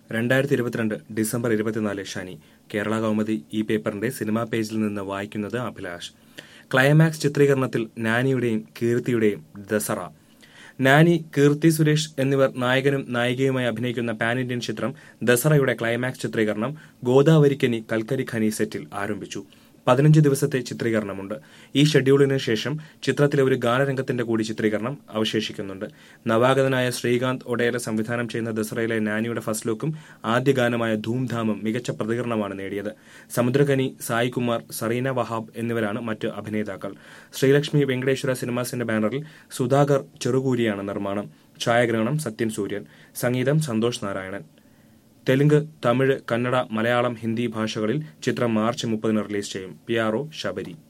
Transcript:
രണ്ടായിരത്തി ഇരുപത്തിരണ്ട് ഡിസംബർ ഇരുപത്തിനാല് ശനി കേരള കൗമുദി ഈ പേപ്പറിന്റെ സിനിമാ പേജിൽ നിന്ന് വായിക്കുന്നത് അഭിലാഷ് ക്ലൈമാക്സ് ചിത്രീകരണത്തിൽ നാനിയുടെയും കീർത്തിയുടെയും ദസറ നാനി കീർത്തി സുരേഷ് എന്നിവർ നായകനും നായികയുമായി അഭിനയിക്കുന്ന പാൻ ഇന്ത്യൻ ചിത്രം ദസറയുടെ ക്ലൈമാക്സ് ചിത്രീകരണം ഗോദാവരിക്കനി കൽക്കരി ഖനി സെറ്റിൽ ആരംഭിച്ചു പതിനഞ്ച് ദിവസത്തെ ചിത്രീകരണമുണ്ട് ഈ ഷെഡ്യൂളിന് ശേഷം ചിത്രത്തിലെ ഒരു ഗാനരംഗത്തിന്റെ കൂടി ചിത്രീകരണം അവശേഷിക്കുന്നുണ്ട് നവാഗതനായ ശ്രീകാന്ത് ഒഡേര സംവിധാനം ചെയ്യുന്ന ദസറയിലെ നാനിയുടെ ഫസ്റ്റ് ലുക്കും ആദ്യ ഗാനമായ ധൂംധാമും മികച്ച പ്രതികരണമാണ് നേടിയത് സമുദ്രകനി സായി കുമാർ സറീന വഹാബ് എന്നിവരാണ് മറ്റ് അഭിനേതാക്കൾ ശ്രീലക്ഷ്മി വെങ്കടേശ്വര സിനിമാസിന്റെ ബാനറിൽ സുധാകർ ചെറുകൂരിയാണ് നിർമ്മാണം ഛായാഗ്രഹണം സത്യൻ സൂര്യൻ സംഗീതം സന്തോഷ് നാരായണൻ തെലുങ്ക് തമിഴ് കന്നഡ മലയാളം ഹിന്ദി ഭാഷകളിൽ ചിത്രം മാർച്ച് മുപ്പതിന് റിലീസ് ചെയ്യും പി ആർ ഒ ശബരി